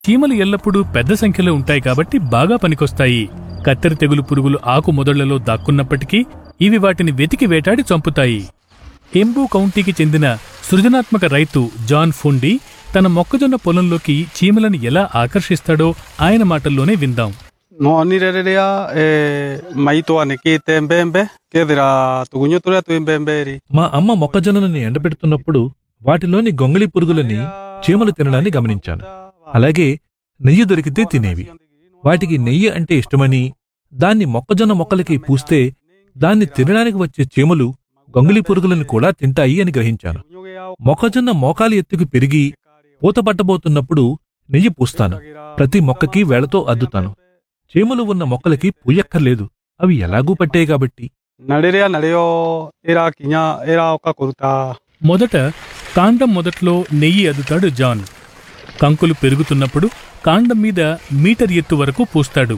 చీమలు ఎల్లప్పుడూ పెద్ద సంఖ్యలో ఉంటాయి కాబట్టి బాగా పనికొస్తాయి కత్తెర తెగులు పురుగులు ఆకు మొదళ్లలో దాక్కున్నప్పటికీ ఇవి వాటిని వెతికి వేటాడి చంపుతాయి ఎంబూ కౌంటీకి చెందిన సృజనాత్మక రైతు జాన్ ఫుండి తన మొక్కజొన్న పొలంలోకి చీమలను ఎలా ఆకర్షిస్తాడో ఆయన మాటల్లోనే విందాం No anirerea eh, maito aneki tembembe kedira tugunyo tura tuembemberi. మా అమ్మ మొక్కజొన్నలని ఎండబెడుతున్నప్పుడు వాటిలోని గొంగళి పురుగులని చీమలు తినడాన్ని గమనించాను అలాగే నెయ్యి దొరికితే తినేవి వాటికి నెయ్యి అంటే ఇష్టమని దాన్ని మొక్కజొన్న మొక్కలకి పూస్తే దాన్ని తినడానికి వచ్చే చీమలు గొంగళి పురుగులను కూడా తింటాయి అని గ్రహించాను మొక్కజొన్న మోకాలి ఎత్తుకు పెరిగి పూత పట్టబోతున్నప్పుడు నెయ్యి పూస్తాను ప్రతి మొక్కకి వేళతో అద్దుతాను చీమలు ఉన్న మొక్కలకి పూయక్కర్లేదు అవి ఎలాగూ పట్టాయి కాబట్టి Nadirea nadeo era kinya era oka kuruta. మొదట కాండం మొదట్లో నెయ్యి అద్దుతాడు జాన్ కంకులు పెరుగుతున్నప్పుడు కాండం మీద మీటర్ ఎత్తు వరకు పూస్తాడు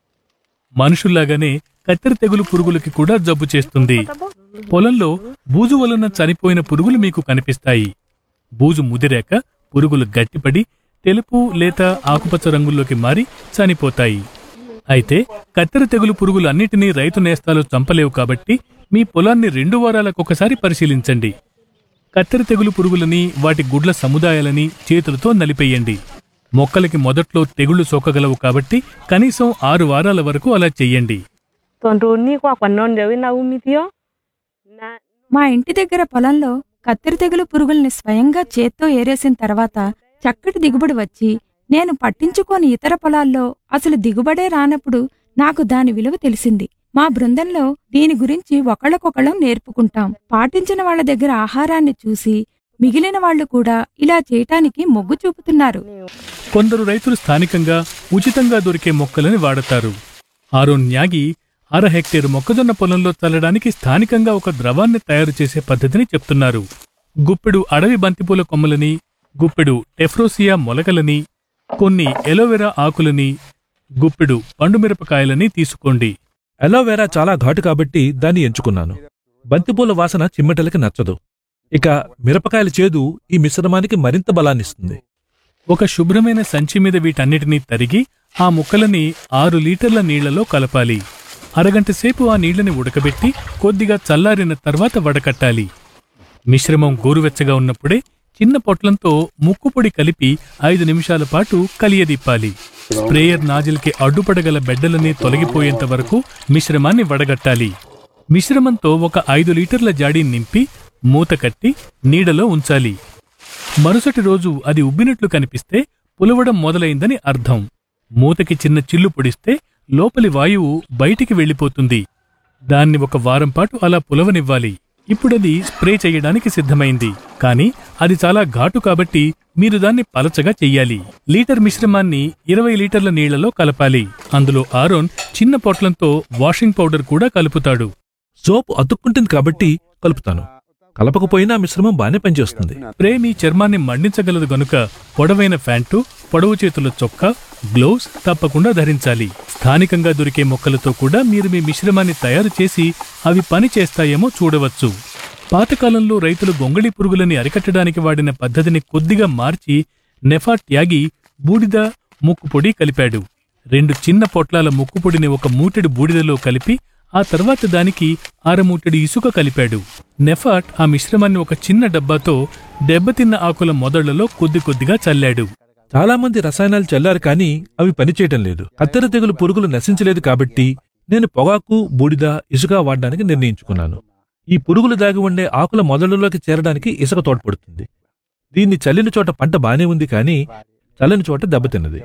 మనుషుల్లాగానే కత్తెర తెగులు పురుగులకి కూడా జబ్బు చేస్తుంది పొలంలో బూజు వలన చనిపోయిన పురుగులు మీకు కనిపిస్తాయి బూజు ముదిరాక పురుగులు గట్టిపడి తెలుపు లేత ఆకుపచ్చ రంగుల్లోకి మారి చనిపోతాయి అయితే కత్తెర తెగులు పురుగులు అన్నిటినీ రైతు నేస్తాలు చంపలేవు కాబట్టి మీ పొలాన్ని రెండు వారాలకొకసారి పరిశీలించండి కత్తెర తెగులు పురుగులని వాటి గుడ్ల సముదాయాలని చేతులతో నలిపేయండి మొక్కలకి మొదట్లో తెగుళ్లు సోకగలవు కాబట్టి కనీసం ఆరు వారాల వరకు అలా చెయ్యండి tontoni kwa kwa non dewi na umitio na మా ఇంటి దగ్గర పొలంలో కత్తెర తెగులు పురుగుల్ని స్వయంగా చేత్తో ఏరేసిన తర్వాత చక్కటి దిగుబడి వచ్చి నేను పట్టించుకోని ఇతర పొలాల్లో అసలు దిగుబడే రానప్పుడు నాకు దాని విలువ తెలిసింది మా బృందంలో దీని గురించి ఒకళ్ళకొకళ్ళం నేర్పుకుంటాం పాటించిన వాళ్ళ దగ్గర ఆహారాన్ని చూసి మిగిలిన వాళ్ళు కూడా ఇలా చేయటానికి మొగ్గు చూపుతున్నారు కొందరు రైతులు స్థానికంగా ఉచితంగా దొరికే మొక్కలని వాడతారు ఆరోన్ న్యాగి అర హెక్టేరు మొక్కజొన్న పొలంలో చల్లడానికి స్థానికంగా ఒక ద్రవాన్ని తయారు చేసే పద్ధతిని చెప్తున్నారు గుప్పెడు అడవి బంతిపూల కొమ్మలని గుప్పెడు టెఫ్రోసియా మొలకలని కొన్ని ఎలోవెరా ఆకులని గుప్పెడు పండుమిరపకాయలని తీసుకోండి అలోవెరా చాలా ఘాటు కాబట్టి దాన్ని ఎంచుకున్నాను బంతిపూల వాసన చిమ్మెటలకి నచ్చదు ఇక మిరపకాయల చేదు ఈ మిశ్రమానికి మరింత బలాన్నిస్తుంది ఒక శుభ్రమైన సంచి మీద వీటన్నిటినీ తరిగి ఆ ముక్కలని ఆరు లీటర్ల నీళ్లలో కలపాలి అరగంట సేపు ఆ నీళ్లని ఉడకబెట్టి కొద్దిగా చల్లారిన తర్వాత వడకట్టాలి మిశ్రమం గోరువెచ్చగా ఉన్నప్పుడే చిన్న పొట్లంతో ముక్కుపొడి కలిపి ఐదు నిమిషాల పాటు కలియదిప్పాలి స్ప్రేయర్ నాజిల్కి అడ్డుపడగల బెడ్డలని తొలగిపోయేంత వరకు మిశ్రమాన్ని వడగట్టాలి మిశ్రమంతో ఒక ఐదు లీటర్ల జాడీ నింపి మూత కట్టి నీడలో ఉంచాలి మరుసటి రోజు అది ఉబ్బినట్లు కనిపిస్తే పులవడం మొదలైందని అర్థం మూతకి చిన్న చిల్లు పొడిస్తే లోపలి వాయువు బయటికి వెళ్ళిపోతుంది దాన్ని ఒక వారం పాటు అలా పులవనివ్వాలి ఇప్పుడది స్ప్రే చేయడానికి సిద్ధమైంది కానీ అది చాలా ఘాటు కాబట్టి మీరు దాన్ని పలచగా చెయ్యాలి లీటర్ మిశ్రమాన్ని ఇరవై లీటర్ల నీళ్లలో కలపాలి అందులో ఆరోన్ చిన్న పొట్లంతో వాషింగ్ పౌడర్ కూడా కలుపుతాడు సోపు అతుక్కుంటుంది కాబట్టి కలుపుతాను కలపకపోయినా మిశ్రమం బాగానే పనిచేస్తుంది స్ప్రే మీ చర్మాన్ని మండించగలదు గనుక పొడవైన ప్యాంటు పొడవు చేతుల చొక్కా గ్లోవ్స్ తప్పకుండా ధరించాలి స్థానికంగా దొరికే మొక్కలతో కూడా మీరు మీ మిశ్రమాన్ని తయారు చేసి అవి పని చేస్తాయేమో చూడవచ్చు పాతకాలంలో రైతులు గొంగళి పురుగులని అరికట్టడానికి వాడిన పద్ధతిని కొద్దిగా మార్చి నెఫా ట్యాగి బూడిద ముక్కుపొడి కలిపాడు రెండు చిన్న పొట్లాల ముక్కుపొడిని ఒక మూటెడు బూడిదలో కలిపి ఆ తర్వాత దానికి అరమూటెడు ఇసుక కలిపాడు నెఫాట్ ఆ మిశ్రమాన్ని ఒక చిన్న డబ్బాతో దెబ్బతిన్న ఆకుల మొదళ్లలో కొద్ది కొద్దిగా చల్లాడు చాలా మంది రసాయనాలు చల్లారు కానీ అవి పనిచేయటం లేదు కత్తెర తెగులు పురుగులు నశించలేదు కాబట్టి నేను పొగాకు బూడిద ఇసుక వాడడానికి నిర్ణయించుకున్నాను ఈ పురుగులు దాగి ఉండే ఆకుల మొదళ్లలోకి చేరడానికి ఇసుక తోడ్పడుతుంది దీన్ని చల్లిన చోట పంట బానే ఉంది కానీ చల్లని చోట దెబ్బతిన్నది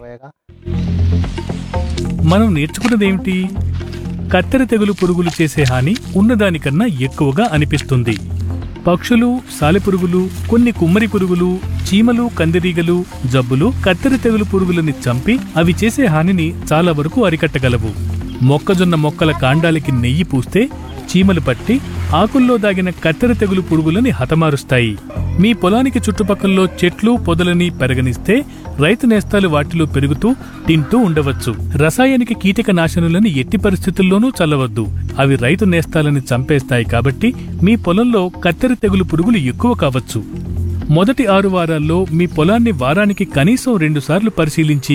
మనం నేర్చుకున్నదేమిటి కత్తెర తెగులు పురుగులు చేసే హాని ఉన్నదానికన్నా ఎక్కువగా అనిపిస్తుంది పక్షులు సాలెపురుగులు కొన్ని కుమ్మరి పురుగులు చీమలు కందిరీగలు జబ్బులు కత్తెర తెగులు పురుగులని చంపి అవి చేసే హానిని చాలా వరకు అరికట్టగలవు మొక్కజొన్న మొక్కల కాండాలకి నెయ్యి పూస్తే చీమలు పట్టి ఆకుల్లో దాగిన కత్తెర తెగులు పురుగులని హతమారుస్తాయి మీ పొలానికి చుట్టుపక్కల్లో చెట్లు పొదలని పెరగనిస్తే రైతు నేస్తాలు వాటిలో పెరుగుతూ తింటూ ఉండవచ్చు రసాయనిక కీటక నాశనులను ఎట్టి పరిస్థితుల్లోనూ చల్లవద్దు అవి రైతు నేస్తాలని చంపేస్తాయి కాబట్టి మీ పొలంలో కత్తెర తెగులు పురుగులు ఎక్కువ కావచ్చు మొదటి ఆరు వారాల్లో మీ పొలాన్ని వారానికి కనీసం రెండుసార్లు పరిశీలించి